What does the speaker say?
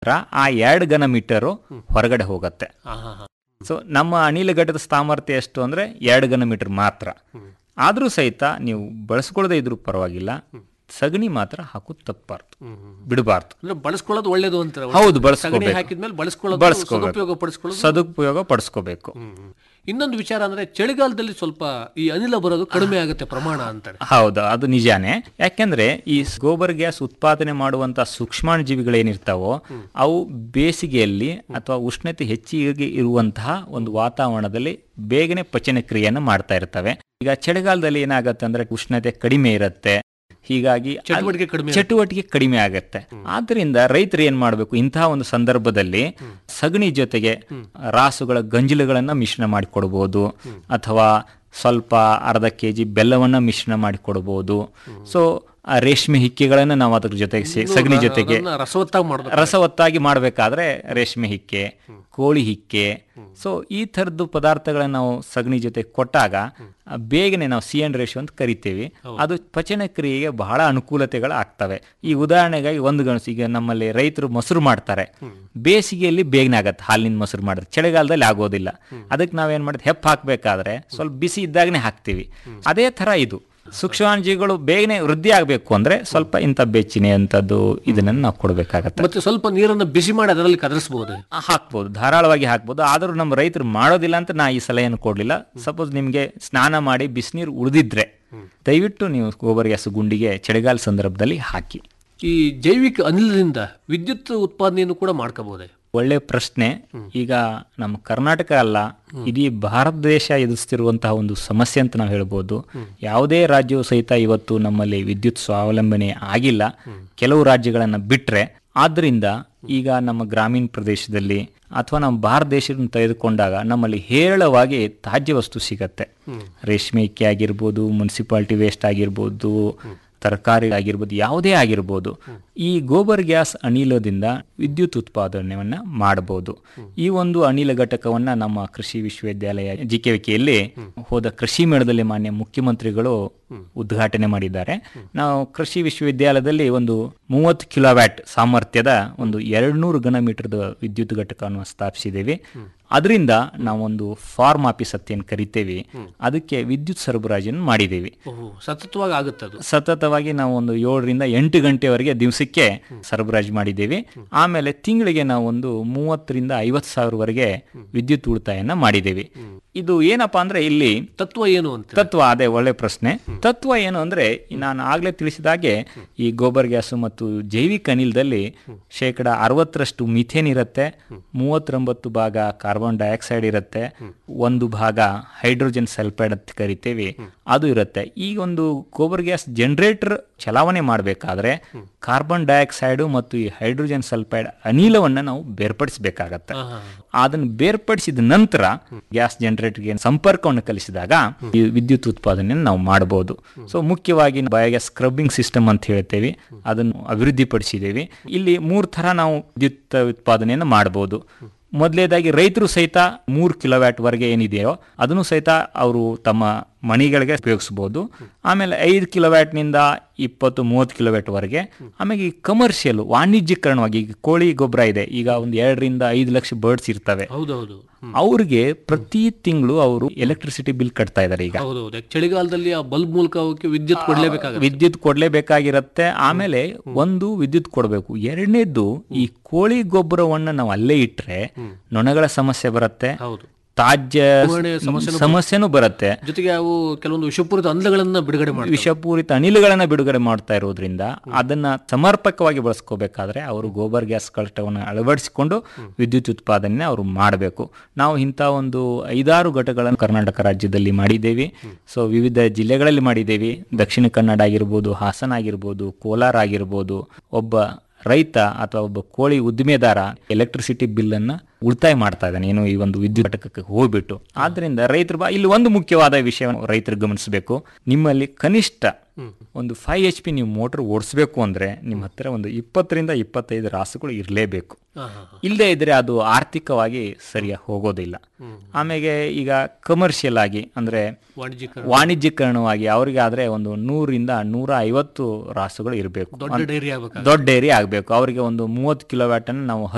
ಆ ಎರಡು ಘನ ಮೀಟರು ಹೊರಗಡೆ ಹೋಗುತ್ತೆ ಹಾ ಹಾ ಹಾ ಸೊ ನಮ್ಮ ಅನಿಲ ಘಟದ ಸಾಮರ್ಥ್ಯ ಎಷ್ಟು ಅಂದ್ರೆ ಎರಡು ಘನ ಮೀಟರ್ ಮಾತ್ರ ಆದ್ರೂ ಸಹಿತ ನೀವು ಬಳಸ್ಕೊಳ್ಳದೆ ಇದ್ರೂ ಪರವಾಗಿಲ್ಲ ಸಗಣಿ ಮಾತ್ರ ಹಾಕೋದು ತಪ್ಪಾರ್ದು ಹ್ಮ್, ಹ್ಮ್. ಬಿಡಬಾರ್ದು ಅಂದ್ರೆ ಬಳಸ್ಕೊಳ್ಳೋದು ಒಳ್ಳೇದು ಅಂತಾರೆ ಹೌದು ಸಗಣಿ ಬಳಸ್ಕೋಬೇಕು ಹಾಕಿದ್ಮೇಲೆ ಬಳಸ್ಕೊಳ್ಳೋದು ಬಳಸ್ಕೋಬೇಕು. ಸದುಪಯೋಗ ಪಡಿಸ್ಕೊಳ್ಳೋದು ಸದುಪಯೋಗ ಪಡಿಸ್ಕೋಬೇಕು ಹ್ಮ್, ಹ್ಮ್. ಇನ್ನೊಂದು ವಿಚಾರ ಅಂದ್ರೆ ಚಳಿಗಾಲದಲ್ಲಿ ಸ್ವಲ್ಪ ಈ ಅನಿಲ ಬರೋದು ಕಡಿಮೆ ಆಗುತ್ತೆ ಪ್ರಮಾಣ ಅಂತಾರೆ ಹೌದು ಅದು ನಿಜಾನೇ ಯಾಕೆಂದ್ರೆ ಈ ಗೋಬರ್ ಗ್ಯಾಸ್ ಉತ್ಪಾದನೆ ಮಾಡುವಂತ ಸೂಕ್ಷ್ಮಾಣುಜೀವಿಗಳೇನಿರ್ತಾವೋ ಅವು ಬೇಸಿಗೆಯಲ್ಲಿ ಅಥವಾ ಉಷ್ಣತೆ ಹೆಚ್ಚಿಗೆ ಇರುವಂತಹ ಒಂದು ವಾತಾವರಣದಲ್ಲಿ ಬೇಗನೆ ಪಚನ ಕ್ರಿಯೆಯನ್ನು ಮಾಡ್ತಾ ಇರ್ತವೆ ಈಗ ಚಳಿಗಾಲದಲ್ಲಿ ಏನಾಗತ್ತೆ ಅಂದ್ರೆ ಉಷ್ಣತೆ ಕಡಿಮೆ ಇರುತ್ತೆ ಹೀಗಾಗಿ ಅಲ್ಲಿ ಚಟುವಟಿಕೆ ಕಡಿಮೆ ಚಟುವಟಿಕೆ ಕಡಿಮೆ ಆಗತ್ತೆ ಆದ್ರಿಂದ ರೈತರು ಏನ್ ಮಾಡಬೇಕು ಇಂತಹ ಒಂದು ಸಂದರ್ಭದಲ್ಲಿ ಸಗಣಿ ಜೊತೆಗೆ ರಾಸುಗಳ ಗಂಜಲುಗಳನ್ನ ಮಿಶ್ರಣ ಮಾಡಿಕೊಡ್ಬೋದು ಅಥವಾ ಸ್ವಲ್ಪ ಅರ್ಧ ಕೆ ಜಿ ಬೆಲ್ಲವನ್ನ ಮಿಶ್ರಣ ಮಾಡಿಕೊಡ್ಬೋದು ಸೊ ಆ ರೇಷ್ಮೆ ಹಿಕ್ಕೆಗಳನ್ನ ನಾವು ಅದ್ರ ಜೊತೆಗೆ ಸೇ- ಸಗಣಿ ಜೊತೆಗೆ ಅದನ್ನ ರಸವತ್ತಾಗಿ ಮಾಡೋದು ರಸವತ್ತಾಗಿ ಮಾಡಬೇಕಾದ್ರೆ ರೇಷ್ಮೆ ಹಿಕ್ಕೆ ಕೋಳಿ ಹಿಕ್ಕೆ ಸೊ ಈ ಥರದ್ದು ಪದಾರ್ಥಗಳನ್ನ ನಾವು ಸಗಣಿ ಜೊತೆ ಕೊಟ್ಟಾಗ ಆ, ಬೇಗನೆ ನಾವು ಸಿ ಅಂಡ್ ರೇಷೋ ಅಂತ ಕರಿತೀವಿ ಅದು ಪಚನ ಕ್ರಿಯೆಗೆ ಬಹಳ ಅನುಕೂಲತೆಗಳು ಆಗ್ತವೆ ಈ ಉದಾಹರಣೆಗಾಗಿ ಒಂದು ಗಣಸು ಈಗ ನಮ್ಮಲ್ಲಿ ರೈತರು ಮೊಸರು ಮಾಡ್ತಾರೆ ಬೇಸಿಗೆಯಲ್ಲಿ ಬೇಗನೆ ಆಗತ್ತೆ ಹಾಲಿನ ಮೊಸರು ಮಾಡಿದ್ರೆ ಚಳಿಗಾಲದಲ್ಲಿ ಆಗೋದಿಲ್ಲ ಅದಕ್ಕೆ ನಾವೇನ್ ಮಾಡಿದ್ವಿ ಹೆಪ್ಪ ಹಾಕ್ಬೇಕಾದ್ರೆ ಸ್ವಲ್ಪ ಬಿಸಿ ಇದ್ದಾಗನೇ ಹಾಕ್ತೀವಿ ಅದೇ ತರ ಇದು ಸೂಕ್ಷ್ಮಾಣುಜೀವಿಗಳು ಬೇಗನೆ ವೃದ್ಧಿ ಆಗಬೇಕು ಅಂದ್ರೆ ಸ್ವಲ್ಪ ಇಂಥ ಬೆಚ್ಚಿನ ಅಂತದ್ದು ಇದನ್ನ ನಾವು ಕೊಡಬೇಕಾಗತ್ತೆ ಮತ್ತೆ ಸ್ವಲ್ಪ ನೀರನ್ನ ಬಿಸಿ ಮಾಡಿ ಅದರಲ್ಲಿ ಕದರಿಸಬಹುದು ಹಾಕ್ಬೋದು ಧಾರಾಳವಾಗಿ ಹಾಕ್ಬೋದು ಆದರೂ ನಮ್ಮ ರೈತರು ಮಾಡೋದಿಲ್ಲ ಅಂತ ನಾ ಈ ಸಲಹೆಯನ್ನು ಕೊಡಲಿಲ್ಲ ಸಪೋಸ್ ನಿಮಗೆ ಸ್ನಾನ ಮಾಡಿ ಬಿಸಿನೀರು ಉಳಿದಿದ್ರೆ ದಯವಿಟ್ಟು ನೀವು ಗೋಬರ್ ಗ್ಯಾಸ್ ಗುಂಡಿಗೆ ಚಳಿಗಾಲ ಸಂದರ್ಭದಲ್ಲಿ ಹಾಕಿ ಈ ಜೈವಿಕ ಅನಿಲದಿಂದ ವಿದ್ಯುತ್ ಉತ್ಪಾದನೆಯನ್ನು ಕೂಡ ಮಾಡ್ಕೋಬಹುದೇ ಒಳ್ಳೆ ಪ್ರಶ್ನೆ ಈಗ ನಮ್ಮ ಕರ್ನಾಟಕ ಅಲ್ಲ ಇಡೀ ಭಾರತ ದೇಶ ಎದುರಿಸ್ತಿರುವಂತಹ ಒಂದು ಸಮಸ್ಯೆ ಅಂತ ನಾವು ಹೇಳ್ಬೋದು ಯಾವುದೇ ರಾಜ್ಯವು ಸಹಿತ ಇವತ್ತು ನಮ್ಮಲ್ಲಿ ವಿದ್ಯುತ್ ಸ್ವಾವಲಂಬನೆ ಆಗಿಲ್ಲ ಕೆಲವು ರಾಜ್ಯಗಳನ್ನ ಬಿಟ್ರೆ ಆದ್ರಿಂದ ಈಗ ನಮ್ಮ ಗ್ರಾಮೀಣ ಪ್ರದೇಶದಲ್ಲಿ ಅಥವಾ ನಮ್ಮ ಭಾರತ ದೇಶವನ್ನು ತೆಗೆದುಕೊಂಡಾಗ ನಮ್ಮಲ್ಲಿ ಹೇರಳವಾಗಿ ತ್ಯಾಜ್ಯ ವಸ್ತು ಸಿಗತ್ತೆ ರೇಷ್ಮೆ ಇಕ್ಕೆ ಆಗಿರ್ಬೋದು ಮುನ್ಸಿಪಾಲಿಟಿ ವೇಸ್ಟ್ ಆಗಿರ್ಬೋದು ತರಕಾರಿ ಆಗಿರ್ಬೋದು ಯಾವುದೇ ಆಗಿರ್ಬೋದು ಈ ಗೋಬರ್ ಗ್ಯಾಸ್ ಅನಿಲದಿಂದ ವಿದ್ಯುತ್ ಉತ್ಪಾದನೆಯನ್ನ ಮಾಡಬಹುದು ಈ ಒಂದು ಅನಿಲ ಘಟಕವನ್ನ ನಮ್ಮ ಕೃಷಿ ವಿಶ್ವವಿದ್ಯಾಲಯ ಜಿಕೆವಿಕೆಯಲ್ಲಿ ಹೋದ ಕೃಷಿ ಮೇಳದಲ್ಲಿ ಮಾನ್ಯ ಮುಖ್ಯಮಂತ್ರಿಗಳು ಉದ್ಘಾಟನೆ ಮಾಡಿದ್ದಾರೆ ನಾವು ಕೃಷಿ ವಿಶ್ವವಿದ್ಯಾಲಯದಲ್ಲಿ ಒಂದು ಮೂವತ್ತು ಕಿಲೋವ್ಯಾಟ್ ಸಾಮರ್ಥ್ಯದ ಒಂದು ಎರಡ್ನೂರು ಘನ ಮೀಟರ್ದ ವಿದ್ಯುತ್ ಘಟಕವನ್ನು ಸ್ಥಾಪಿಸಿದ್ದೇವೆ ಅದರಿಂದ ನಾವೊಂದು ಫಾರ್ಮ್ ಆಫೀಸ್ ಅಂತ ಏನ್ ಕರಿತೇವೆ ಅದಕ್ಕೆ ವಿದ್ಯುತ್ ಸರಬರಾಜನ್ನು ಮಾಡಿದ್ದೇವೆ ಓಹೋ ಸತತವಾಗಿ ಆಗುತ್ತೆ ಅದು ಸತತವಾಗಿ ನಾವು ಒಂದು ಏಳರಿಂದ ಎಂಟು ಗಂಟೆವರೆಗೆ ದಿವಸಕ್ಕೆ ಸರಬರಾಜು ಮಾಡಿದ್ದೇವೆ ಆಮೇಲೆ ತಿಂಗಳಿಗೆ ನಾವು ಒಂದು ಮೂವತ್ತರಿಂದ ಐವತ್ತು ಸಾವಿರವರೆಗೆ ವಿದ್ಯುತ್ ಉಳಿತಾಯನ ಮಾಡಿದ್ದೇವೆ ಇದು ಏನಪ್ಪಾ ಅಂದ್ರೆ ಇಲ್ಲಿ ತತ್ವ ಏನು ಅಂತ ತತ್ವ ಅದೇ ಒಳ್ಳೆ ಪ್ರಶ್ನೆ ತತ್ವ ಏನು ಅಂದ್ರೆ ನಾನು ಆಗ್ಲೇ ತಿಳಿಸಿದಾಗೆ ಈ ಗೋಬರ್ ಗ್ಯಾಸ್ ಮತ್ತು ಜೈವಿಕ ಅನಿಲದಲ್ಲಿ ಶೇಕಡ ಅರವತ್ತರಷ್ಟು ಮಿಥೇನ್ ಇರುತ್ತೆ ಮೂವತ್ತೊಂಬತ್ತು ಭಾಗ ಕಾರ್ಬನ್ ಡೈಆಕ್ಸೈಡ್ ಇರುತ್ತೆ ಒಂದು ಭಾಗ ಹೈಡ್ರೋಜನ್ ಸಲ್ಫೈಡ್ ಅಂತ ಕರಿತೇವೆ ಅದು ಇರುತ್ತೆ ಈ ಒಂದು ಗೋಬರ್ ಗ್ಯಾಸ್ ಜನರೇಟರ್ ಚಲಾವಣೆ ಮಾಡಬೇಕಾದ್ರೆ ಕಾರ್ಬನ್ ಡೈಆಕ್ಸೈಡ್ ಮತ್ತು ಈ ಹೈಡ್ರೋಜನ್ ಸಲ್ಫೈಡ್ ಅನಿಲವನ್ನ ನಾವು ಬೇರ್ಪಡಿಸಬೇಕಾಗತ್ತೆ ಹಾ, ಹಾ, ಅದನ್ನು ಬೇರ್ಪಡಿಸಿದ ನಂತರ ಗ್ಯಾಸ್ ಜನರೇಟರ್ಗೆ ಸಂಪರ್ಕವನ್ನು ಕಲಿಸಿದಾಗ ಈ ವಿದ್ಯುತ್ ಉತ್ಪಾದನೆಯನ್ನು ನಾವು ಮಾಡಬಹುದು ಸೊ ಮುಖ್ಯವಾಗಿ ಬಯೋಗ್ಯಾಸ್ ಸ್ಕ್ರಬ್ಬಿಂಗ್ ಸಿಸ್ಟಮ್ ಅಂತ ಹೇಳ್ತೇವೆ ಅದನ್ನು ಅಭಿವೃದ್ಧಿಪಡಿಸಿದ್ದೇವೆ ಇಲ್ಲಿ ಮೂರು ತರ ನಾವು ವಿದ್ಯುತ್ ಉತ್ಪಾದನೆಯನ್ನು ಮಾಡಬಹುದು ಮೊದಲೇದಾಗಿ ರೈತರು ಸಹಿತ ಮೂರು ಕಿಲೋವ್ಯಾಟ್ ವರೆಗೆ ಏನಿದೆಯೋ ಅದನ್ನು ಸಹಿತ ಅವರು ತಮ್ಮ ಮಣಿಗಳಿಗೆ ಉಪಯೋಗಿಸಬಹುದು ಆಮೇಲೆ ಐದು ಕಿಲೋವ್ಯಾಟ್ನಿಂದ ಇಪ್ಪತ್ತು ಮೂವತ್ತು ಕಿಲೋವ್ಯಾಟ್ ವರೆಗೆ ಆಮೇಲೆ ಈ ಕಮರ್ಷಿಯಲ್ ವಾಣಿಜ್ಯೀಕರಣವಾಗಿ ಈಗ ಕೋಳಿ ಗೊಬ್ಬರ ಇದೆ ಈಗ ಒಂದು ಎರಡರಿಂದ ಐದು ಲಕ್ಷ ಬರ್ಡ್ಸ್ ಇರ್ತವೆ ಹೌದೌದು ಅವ್ರಿಗೆ ಪ್ರತಿ ತಿಂಗಳು ಅವರು ಎಲೆಕ್ಟ್ರಿಸಿಟಿ ಬಿಲ್ ಕಟ್ತಾ ಇದ್ದಾರೆ ಈಗ ಹೌದೌದು ಯಾಕೆ ಚಳಿಗಾಲದಲ್ಲಿ ಆ ಬಲ್ಬ್ ಮೂಲಕ ಅವಕ್ಕೆ ವಿದ್ಯುತ್ ಕೊಡ್ಲೇಬೇಕಾಗುತ್ತೆ ವಿದ್ಯುತ್ ಕೊಡ್ಲೇಬೇಕಾಗಿರತ್ತೆ ಆಮೇಲೆ ಒಂದು ವಿದ್ಯುತ್ ಕೊಡಬೇಕು ಎರಡನೇದ್ದು ಈ ಕೋಳಿ ಗೊಬ್ಬರವನ್ನ ನಾವು ಅಲ್ಲೇ ಇಟ್ರೆ ನೊಣಗಳ ಸಮಸ್ಯೆ ಬರುತ್ತೆ ಹೌದು ತಾಜ್ಯ ನಿರ್ವಹಣೆ ಸಮಸ್ಯೆನೂ ಸಮಸ್ಯೆನೂ ಬರುತ್ತೆ ಜೊತೆಗೆ ಅವು ಕೆಲವೊಂದು ವಿಷಪೂರಿತ ಅನಿಲಗಳನ್ನ ಬಿಡುಗಡೆ ಮಾಡಿ ವಿಷಪೂರಿತ ಅನಿಲಗಳನ್ನ ಬಿಡುಗಡೆ ಮಾಡ್ತಾ ಇರೋದ್ರಿಂದ ಅದನ್ನ ಸಮರ್ಪಕವಾಗಿ ಬಳಸ್ಕೋಬೇಕಾದ್ರೆ ಅವರು ಗೋಬರ್ ಗ್ಯಾಸ್ ಕಷ್ಟವನ್ನು ಅಳವಡಿಸಿಕೊಂಡು ವಿದ್ಯುತ್ ಉತ್ಪಾದನೆ ಅವರು ಮಾಡಬೇಕು ನಾವು ಇಂಥ ಒಂದು ಐದಾರು ಘಟಕಗಳನ್ನು ಕರ್ನಾಟಕ ರಾಜ್ಯದಲ್ಲಿ ಮಾಡಿದ್ದೇವೆ ಸೊ ವಿವಿಧ ಜಿಲ್ಲೆಗಳಲ್ಲಿ ಮಾಡಿದ್ದೇವೆ ದಕ್ಷಿಣ ಕನ್ನಡ ಆಗಿರ್ಬೋದು ಹಾಸನ ಆಗಿರ್ಬೋದು ಕೋಲಾರ ಆಗಿರ್ಬೋದು ಒಬ್ಬ ರೈತ ಅಥವಾ ಒಬ್ಬ ಕೋಳಿ ಉದ್ದಿಮೆದಾರ ಎಲೆಕ್ಟ್ರಿಸಿಟಿ ಬಿಲ್ ಅನ್ನ ಉಳಿತಾಯ ಮಾಡ್ತಾ ಇದ್ದಾನೆ ಏನು ಈ ಒಂದು ವಿದ್ಯುತ್ ಘಟಕಕ್ಕೆ ಹೋಗ್ಬಿಟ್ಟು ಆದ್ರಿಂದ ರೈತರು ಬಾ ಇಲ್ಲಿ ಒಂದು ಮುಖ್ಯವಾದ ವಿಷಯವನ್ನು ರೈತರು ಗಮನಿಸಬೇಕು ನಿಮ್ಮಲ್ಲಿ ಕನಿಷ್ಠ ಒಂದು ಫೈವ್ ಎಚ್ ಪಿ ನೀವು ಮೋಟರ್ ಓಡಿಸ್ಬೇಕು ಅಂದ್ರೆ ನಿಮ್ಮ ಹತ್ತಿರ ಒಂದು ಇಪ್ಪತ್ತರಿಂದ ಇಪ್ಪತ್ತೈದು ರಾಸುಗಳು ಇರಲೇಬೇಕು ಹಾ, ಹಾ, ಹಾ. ಇಲ್ಲದೆ ಇದ್ರೆ ಅದು ಆರ್ಥಿಕವಾಗಿ ಸರಿಯಾಗಿ ಹೋಗೋದಿಲ್ಲ ಆಮೇಲೆ ಈಗ ಕಮರ್ಷಿಯಲ್ ಆಗಿ ಅಂದ್ರೆ ವಾಣಿಜ್ಯೀಕರಣ ವಾಣಿಜ್ಯೀಕರಣವಾಗಿ ಅವರಿಗೆ ಆದ್ರೆ ಒಂದು ನೂರಿಂದ ನೂರ ಐವತ್ತು ರಾಸುಗಳು ಇರಬೇಕು ದೊಡ್ಡ ಡೈರಿ ಆಗ್ಬೇಕಾಗುತ್ತೆ ದೊಡ್ಡ ಏರಿಯಾ ಆಗಬೇಕು ಅವರಿಗೆ ಒಂದು ಮೂವತ್ತು ಕಿಲೋವ್ಯಾಟ್ ಅನ್ನು ನಾವು